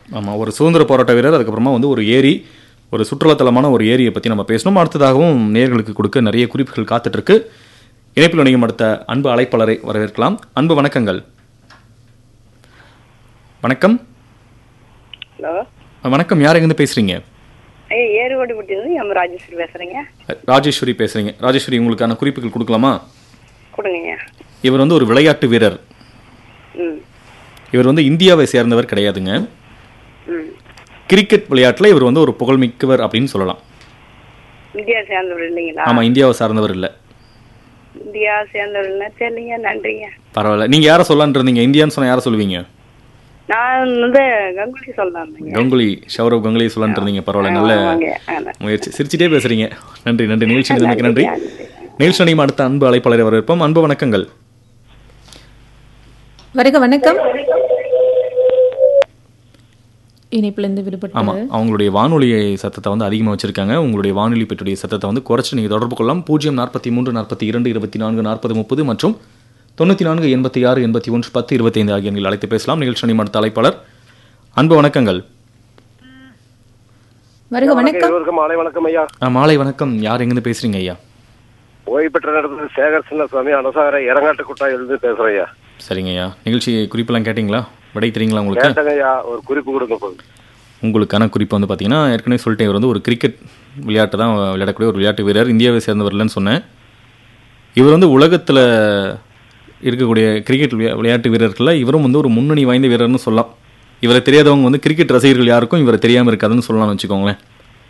ஆமாம் ஒரு சுதந்திர போராட்ட வீரர் அதுக்கப்புறமா வந்து ஒரு ஏரி ஒரு சுற்றுலாத்தலமான ஒரு ஏரியை பற்றி நம்ம பேசணும் அடுத்ததாகவும் நேர்களுக்கு கொடுக்க நிறைய குறிப்புகள் காத்துட்டு இருக்கு இணைப்பில் இணையும் அடுத்த அன்பு அழைப்பாளரை வரவேற்கலாம் அன்பு வணக்கங்கள் வணக்கம் ஹலோ அஹ், வணக்கம் யார் எங்கேருந்து பேசுறீங்க ஐயா ஏறுவாடிப்பட்டியிலிருந்து எம் ராஜேஸ்வரி பேசுகிறேங்க அஹ், ராஜேஸ்வரி பேசுறீங்க ராஜேஸ்வரி உங்களுக்கான குறிப்புகள் கொடுக்கலாமா கொடுங்கய்யா இவர் வந்து ஒரு விளையாட்டு வீரர் ம் இவர் வந்து இந்தியாவை சேர்ந்தவர் கிடையாதுங்க ம் கிரிக்கெட் விளையாட்டில் இவர் வந்து ஒரு புகழ்மிக்கவர் அப்படின்னு சொல்லலாம் இந்தியா சேர்ந்தவர் இல்லைங்களா ஆமாம் இந்தியாவை சார்ந்தவர் இல்லை இந்தியா சேர்ந்தவர்னா சரிங்க நன்றிங்க பரவாயில்ல நீங்கள் யாரை சொல்லலான்னு இருந்தீங்க இந்தியான்னு சொன்னால் யாரை சொல்லுவீங்க நான் வந்து கங்குலி சொல்லலாம் கங்குலி ஷௌரவ் கங்குலி சொல்லலான்னு இருந்தீங்க பரவாயில்ல நல்ல ஆமாங்க ஆமா. முயற்சி சிரிச்சிட்டே பேசுறீங்க நன்றி நன்றி நிகழ்ச்சி நிலைமைக்கு நன்றி நிகழ்ச்சி நிலையம் அடுத்த அன்பு அழைப்பாளரை வரவேற்போம் அன்பு வணக்கங்கள் வருக வணக்கம் இணைப்பிலிருந்து விடுபட்டு ஆமாம் அவங்களுடைய வானொலியை சத்தத்தை வந்து அதிகமாக வச்சிருக்காங்க உங்களுடைய வானொலி பெற்றுடைய சத்தத்தை வந்து குறைச்சி நீங்கள் தொடர்பு கொள்ளலாம் பூஜ்ஜியம் நாற்பத்தி மூன்று நாற்பத்தி இரண்டு இருபத்தி நான்கு நாற்பது முப்பது மற்றும் தொண்ணூற்றி நான்கு எண்பத்தி ஆறு எண்பத்தி ஒன்று பத்து இருபத்தைந்து ஆகிய எண்ணில் அழைத்து பேசலாம் நிகழ்ச்சி நிலையம் அடுத்த அழைப்பாளர் அன்பு வணக்கங்கள் வருக வணக்கம் இருவருக்கும் மாலை வணக்கம் ஐயா ஆ, மாலை வணக்கம் யார் எங்கேருந்து பேசுறீங்க ஐயா ஓய்வு பெற்ற நடந்தது சேகர் சின்னசுவாமி அனசாகர இறங்காட்டு குட்டாயிலிருந்து பேசுறேன் ஐயா சரிங்க ஐயா நிகழ்ச்சி குறிப்பெல்லாம் கேட்டிங்களா விடை தெரியுங்களா உங்களுக்கு கேட்டங்க ஐயா ஒரு குறிப்பு கொடுங்க போகுது உங்களுக்கான குறிப்பு வந்து பார்த்தீங்கன்னா ஏற்கனவே சொல்லிட்டேன் இவர் வந்து ஒரு கிரிக்கெட் விளையாட்டு தான் விளையாடக்கூடிய ஒரு விளையாட்டு வீரர் இந்தியாவை சேர்ந்தவர் இல்லைன்னு சொன்னேன் இவர் வந்து உலகத்தில் இருக்கக்கூடிய கிரிக்கெட் விளையா- விளையாட்டு வீரர்களில் இவரும் வந்து ஒரு முன்னணி வாய்ந்த வீரர்னு சொல்லலாம் இவரை தெரியாதவங்க வந்து கிரிக்கெட் ரசிகர்கள் யாருக்கும் இவரை தெரியாமல் இருக்காதுன்னு சொல்லலாம்னு வச்சுக்கோங்களேன்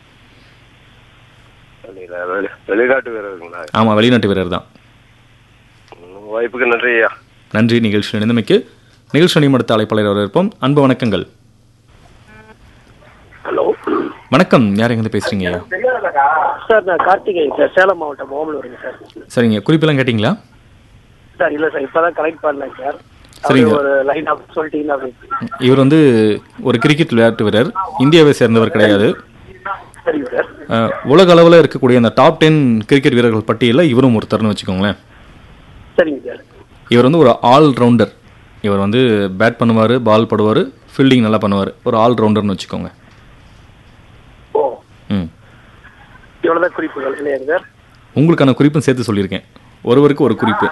இல்ல, வெளி- வெளிநாட்டு வீரருங்களா ஆமாம் வெளிநாட்டு வீரர் தான் ம், வாய்ப்புக்கு நன்றி ஐயா நன்றி நிகழ்ச்சி நினைந்தமைக்கு நிகழ்ச்சி நிமிடத்த அழைப்பாளர் வரவேற்போம் அன்பு வணக்கங்கள் ஹலோ வணக்கம் யார் எங்கேருந்து பேசுறீங்க ஐயா சார் நான் கார்த்திகேயன் சார் சேலம் மாவட்டம் ஓமலூருங்க சார் சரிங்க குறிப்பெல்லாம் கேட்டிங்களா சார் இல்லை சார் இப்போதான் கனெக்ட் பண்ணேன் சார் சரிங்க. அப்படியே ஒரு லைன் ஆஃப் சொல்லிட்டீங்கன்னா அப்படி இவர் வந்து ஒரு கிரிக்கெட் விளையாட்டு வீரர் இந்தியாவை சேர்ந்தவர் கிடையாது சரிங்க சார் அஹ், உலக அளவில் இருக்கக்கூடிய அந்த டாப் டென் கிரிக்கெட் வீரர்கள் பட்டியலில் இவரும் ஒருத்தர்னு வச்சுக்கோங்களேன் சரிங்க சார் இவர் வந்து ஒரு ஆல் ரவுண்டர் இவர் வந்து பேட் பண்ணுவார் பால் போடுவார் ஃபீல்டிங் நல்லா பண்ணுவார் ஒரு ஆல் ரவுண்டர்னு வச்சுக்கோங்க ஓ ம் இவ்வளோதான் குறிப்புகள் இல்லையாங்க சார் உங்களுக்கான குறிப்பும் சேர்த்து சொல்லியிருக்கேன் ஒருவருக்கு ஒரு குறிப்பு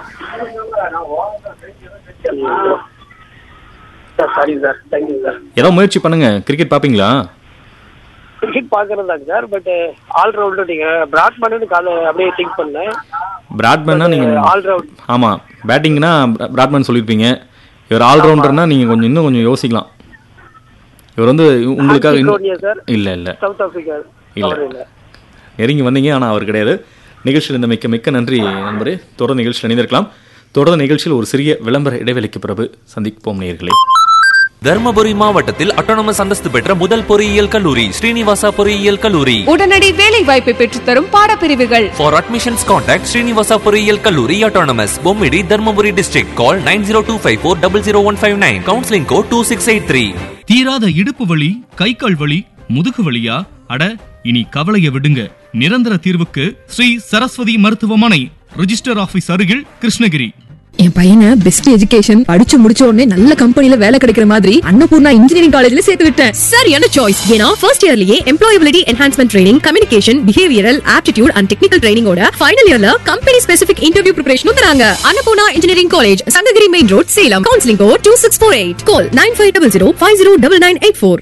ஐயோ. சார் சரிங்க சார் தேங்க்யூ சார் ஏதோ முயற்சி பண்ணுங்க கிரிக்கெட் பார்ப்பீங்களா கிரிக்கெட் பார்க்கறதாங்க சார் பட் ஆல்ரவுண்டர் நீங்கள் பிராட்மேனு காலை அப்படியே திங்க் பண்ணேன் பிராட்மேனா நீங்கள் ஆல்ரவுண்ட் ஆமாம் பேட்டிங்னா பிராட்மேன் சொல்லியிருப்பீங்க இவர் ஆல்ரவுண்டர்னா நீங்கள் கொஞ்சம் இன்னும் கொஞ்சம் யோசிக்கலாம் இவர் வந்து உங்களுக்காக டோனியா சார் இல்லை இல்லை சவுத் ஆப்பிரிக்கா இல்ல. அவர் இல்லை நெருங்கி வந்தீங்க ஆனால் அவர் கிடையாது நிகழ்ச்சியில் இந்த மிக்க மிக்க நன்றி நண்பரே தொடர்ந்து நிகழ்ச்சியில் இணைந்திருக்கலாம் தொடர்ந்து நிகழ்ச்சியில் ஒரு சிறிய விளம்பர இடைவெளிக்கு பிறகு சந்திப்போம் நேயர்களே தர்மபுரி மாவட்டத்தில் அட்டானமஸ் அந்தஸ்து பெற்ற முதல் பொறியியல் கல்லூரி ஸ்ரீனிவாசா பொறியியல் கல்லூரி உடனடி வேலை வாய்ப்பை பெற்றுத்தரும் பாடப்பிரிவுகள் For admissions contact Srinivasa பொறியியல் கல்லூரி autonomous Bommidi Dharmapuri district call 9025400159 counseling code 2683 தீராத இடுப்பு வலி கை கால் வலி முதுகு வலியா அட இனி கவலைய விடுங்க நிரந்தர தீர்வுக்கு ஸ்ரீ சரஸ்வதி மருத்துவமனை ரிஜிஸ்டர் ஆபீஸ் அருகில் கிருஷ்ணகிரி என் பையனை பெஸ்ட் எஜுகேஷன் படிச்சு முடிச்ச உடனே நல்ல கம்பெனில வேலை கிடைக்கிற மாதிரி அன்னபூர்ணா இன்ஜினியரிங் காலேஜ்ல சேர்த்து விட்டேன் சரியான சாய்ஸ் ஏன்னா ஃபர்ஸ்ட் இயர்லயே employability enhancement training communication behavioural aptitude and technical ட்ரைனிங்கோட ஃபைனல் இயர்ல கம்பெனி ஸ்பெசிபிக் இன்டர்வியூ ப்ரிப்பரேஷனும் தராங்க Annapoorna engineering college Sankagiri main road Salem counselling code two six four eight call nine five double zero five zero double nine eight four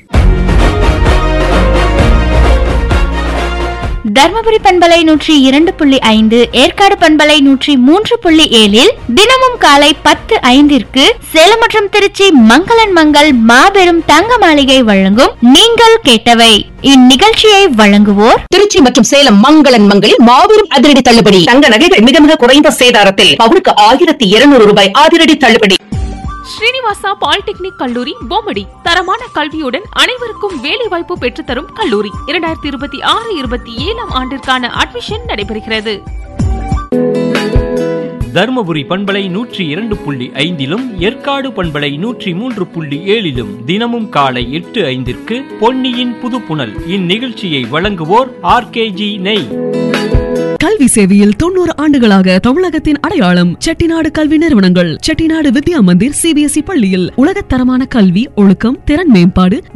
Dharmapuri பண்பலை நூற்றி இரண்டு புள்ளி ஐந்து ஏற்காடு பண்பலை நூற்றி மூன்று புள்ளி ஏழில் தினமும் காலை பத்து ஐந்திற்கு சேலம் மற்றும் திருச்சி மங்களன் மங்கள் மாபெரும் தங்க மாளிகை வழங்கும் நீங்கள் கேட்டவை இந்நிகழ்ச்சியை வழங்குவோர் திருச்சி மற்றும் சேலம் மங்களன் மங்களில் மாபெரும் அதிரடி தள்ளுபடி தங்க நகைகள் மிக மிக குறைந்த சேதாரத்தில் பவுனுக்கு ஆயிரத்தி இருநூறு ரூபாய் அதிரடி தள்ளுபடி ஸ்ரீனிவாசா பாலிடெக்னிக் கல்லூரி பொம்மடி தரமான கல்வியுடன் அனைவருக்கும் வேலை வாய்ப்பு பெற்றுத்தரும் கல்லூரி இரண்டாயிரத்தி இருபத்தி ஆறு இருபத்தி ஏழாம் ஆண்டிற்கான அட்மிஷன் நடைபெறுகிறது தருமபுரி பண்பலை நூற்றி இரண்டு புள்ளி ஐந்திலும் ஏற்காடு பண்பலை நூற்றி மூன்று புள்ளி ஏழிலும் தினமும் காலை எட்டு ஐந்திற்கு பொன்னியின் புதுப்புணல் இந்நிகழ்ச்சியை வழங்குவோர் ஆர்கேஜி நெய் கல்வி சேவையில் தொண்ணூறு ஆண்டுகளாக தமிழகத்தின் அடையாளம் செட்டிநாடு கல்வி நிறுவனங்கள் செட்டிநாடு வித்யா மந்திர் சிபிஎஸ்இ பள்ளியில் உலகத்தரமான கல்வி ஒழுக்கம் திறன் மேம்பாடு